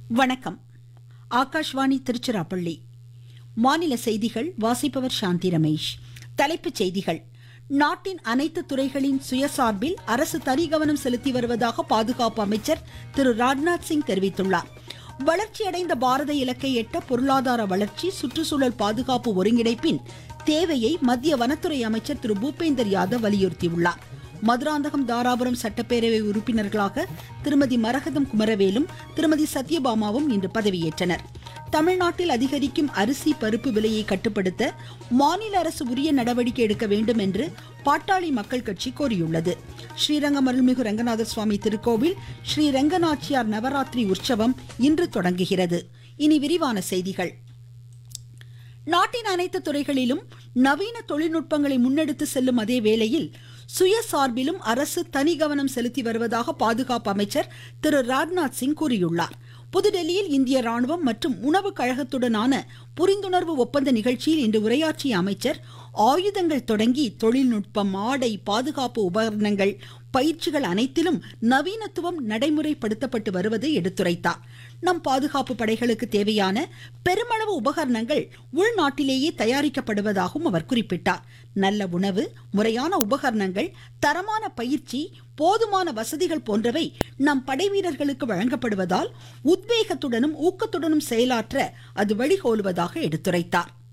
வணக்கம் ஆகாஷ்வாணி திருச்சிராப்பள்ளி மாநில செய்திகள் வாசிப்பவர் சாந்தி ரமேஷ் தலைப்புச் செய்திகள் நாட்டின் அனைத்து துறைகளின் சுயசார்பில் அரசு தனி கவனம் செலுத்தி வருவதாக பாதுகாப்பு அமைச்சர் திரு ராஜ்நாத் சிங் தெரிவித்துள்ளார் வளர்ச்சியடைந்த பாரத இலக்கை எட்ட பொருளாதார வளர்ச்சி சுற்றுச்சூழல் பாதுகாப்பு ஒருங்கிணைப்பின் தேவையை மத்திய வனத்துறை அமைச்சர் திரு பூபேந்தர் யாதவ் வலியுறுத்தியுள்ளார் மதுராந்தகம் தாராபுரம் சட்டப்பேரவை உறுப்பினர்களாக திருமதி மரகதம் குமரவேலும் திருமதி சத்யபாமாவும் இன்று பதவியேற்றனர் தமிழ்நாட்டில் அதிகரிக்கும் அரிசி பருப்பு விலையை கட்டுப்படுத்த மாநில அரசு உரிய நடவடிக்கை எடுக்க வேண்டும் என்று பாட்டாளி மக்கள் கட்சி கோரியுள்ளது ஸ்ரீரங்கம் அருள்மிகு ரங்கநாத சுவாமி திருக்கோவில் ஸ்ரீ ரங்கநாச்சியார் நவராத்திரி உற்சவம் இன்று தொடங்குகிறது இனி விரிவான செய்திகள் நாட்டின் அனைத்து துறைகளிலும் நவீன தொழில்நுட்பங்களை முன்னெடுத்து செல்லும் அதே வேளையில் சுயசார்பிலும் அரசு தனி கவனம் செலுத்தி வருவதாக பாதுகாப்பு அமைச்சர் திரு ராஜ்நாத் சிங் கூறியுள்ளார் புதுடெல்லியில் இந்திய ராணுவம் மற்றும் உணவு கழகத்துடனான புரிந்துணர்வு ஒப்பந்த நிகழ்ச்சியில் இன்று உரையாற்றிய அமைச்சர் ஆயுதங்கள் தொடங்கி தொழில்நுட்பம் ஆடை பாதுகாப்பு உபகரணங்கள் பயிற்சிகள் அனைத்திலும் நவீனத்துவம் நடைமுறைப்படுத்தப்பட்டு வருவதை எடுத்துரைத்தார் நம் பாதுகாப்பு படைகளுக்கு தேவையான பெருமளவு உபகரணங்கள் உள்நாட்டிலேயே தயாரிக்கப்படுவதாகவும் அவர் குறிப்பிட்டார் நல்ல உணவு முறையான உபகரணங்கள் தரமான பயிற்சி போதுமான வசதிகள் போன்றவை நம் படைவீரர்களுக்கு வழங்கப்படுவதால் உத்வேகத்துடனும் ஊக்கத்துடனும் செயலாற்ற அது வழிகோலுவதாக எடுத்துரைத்தார்